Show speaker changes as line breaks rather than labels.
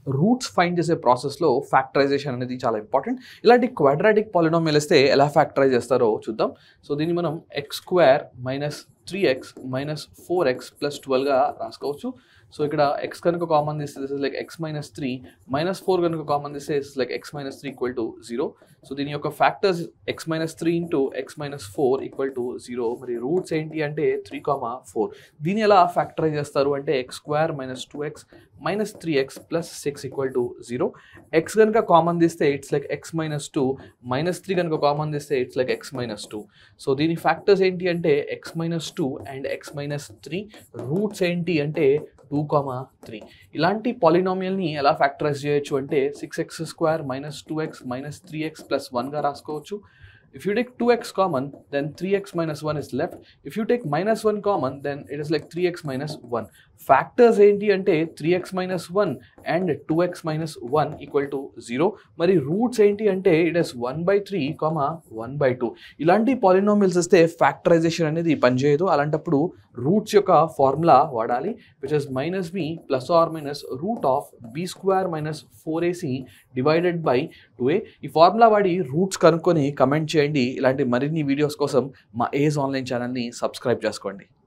Roots find చేసే ప్రాసెస్లో factorisation అనేది చాలా ఇంపార్టెంట్ ఇలాంటి క్వాడ్రాటిక్ పాలినామియల్ ఇస్తే ఎలా ఫ్యాక్టరైజ్ చేస్తారో చూద్దాం సో దీన్ని మనం X square minus three X minus four X plus ట్వెల్వ్గా రాసుకోవచ్చు సో ఇక్కడ ఎక్స్ కనుక కామన్ తీస్తే this is like X minus three minus four కనుక కామన్ తీస్తే is like X minus three equal to zero so దీని యొక్క factors X minus three into X minus four equal to zero మరి roots ఏంటి అంటే three comma four దీన్ని ఎలా factorise చేస్తారు అంటే x square minus two x minus three x plus six equal to zero x కనుక కామన్ తీస్తే it's like X minus two minus three కనుక కామన్ తీస్తే it's like X minus two so దీని factors ఏంటి అంటే x minus two and x minus three roots ఏంటి అంటే two comma three ఇలాంటి పాలినామియల్ని ఎలా ఫ్యాక్టరైజ్ చేయొచ్చు అంటే six x square minus two x minus three x plus వన్గా రాసుకోవచ్చు If you take 2x common, then 3x minus 1 is left. If you take minus 1 common, then it is like 3x minus 1. Factors ఏంటి అంటే 3x minus 1 and 2x minus 1 equal to 0. మరి roots ఏంటి అంటే it is 1 by three comma one by two ఇలాంటి polynomials ఇస్తే factorisation అనేది పనిచేయదు అలాంటప్పుడు రూట్స్ యొక్క ఫార్ములా వాడాలి which is minus b plus or minus root of b square minus four ac divided by two a ఈ ఫార్ములా వాడి roots కనుక్కొని కమెంట్ చేయండి ఇలాంటి మరిన్ని వీడియోస్ కోసం మా ఏజ్ ఆన్లైన్ ఛానల్ని సబ్స్క్రైబ్ చేసుకోండి